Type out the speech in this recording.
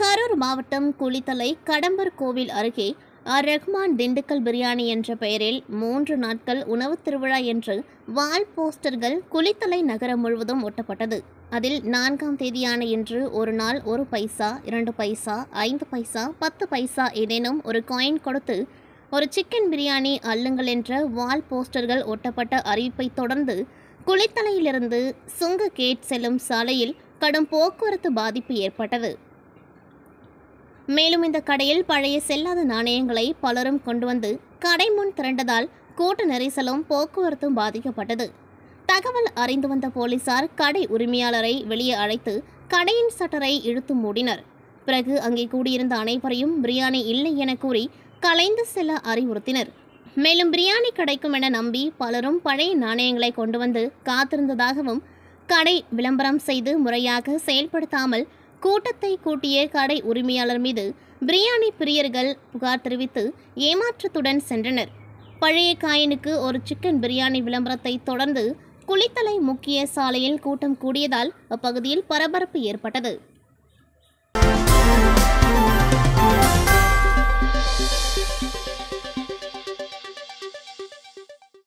கரூர் மாவட்டம் குளித்தலை கடம்பர் கோவில் அருகே ஆர் ரஹ்மான் திண்டுக்கல் பிரியாணி என்ற பெயரில் மூன்று நாட்கள் உணவுத் திருவிழா என்று வால் போஸ்டர்கள் குளித்தலை நகரம் முழுவதும் ஒட்டப்பட்டது அதில் நான்காம் தேதியான இன்று ஒரு நாள் ஒரு பைசா இரண்டு பைசா ஐந்து பைசா பத்து பைசா ஏதேனும் ஒரு காயின் கொடுத்து ஒரு சிக்கன் பிரியாணி அள்ளுங்கள் என்ற வால் போஸ்டர்கள் ஒட்டப்பட்ட அறிவிப்பை தொடர்ந்து குளித்தலையிலிருந்து சுங்க கேட் செல்லும் சாலையில் கடும் போக்குவரத்து பாதிப்பு ஏற்பட்டது மேலும் இந்த கடையில் பழைய செல்லாத நாணயங்களை பலரும் கொண்டு வந்து கடை முன் திரண்டதால் கூட்ட நெரிசலும் போக்குவரத்தும் பாதிக்கப்பட்டது தகவல் அறிந்து வந்த போலீசார் கடை உரிமையாளரை வெளியே அழைத்து கடையின் சட்டரை இழுத்து மூடினர் பிறகு அங்கே கூடியிருந்த அனைவரையும் பிரியாணி இல்லை என கூறி கலைந்து செல்ல அறிவுறுத்தினர் மேலும் பிரியாணி கிடைக்கும் என நம்பி பலரும் பழைய நாணயங்களை கொண்டு வந்து காத்திருந்ததாகவும் கடை விளம்பரம் செய்து முறையாக செயல்படுத்தாமல் கூட்டத்தை கூட்டிய கடை உரிமையாளர் மீது பிரியாணி பிரியர்கள் புகார் தெரிவித்து ஏமாற்றத்துடன் சென்றனர் பழைய காயினுக்கு ஒரு சிக்கன் பிரியாணி விளம்பரத்தை தொடர்ந்து குளித்தலை முக்கிய சாலையில் கூட்டம் கூடியதால் அப்பகுதியில் பரபரப்பு ஏற்பட்டது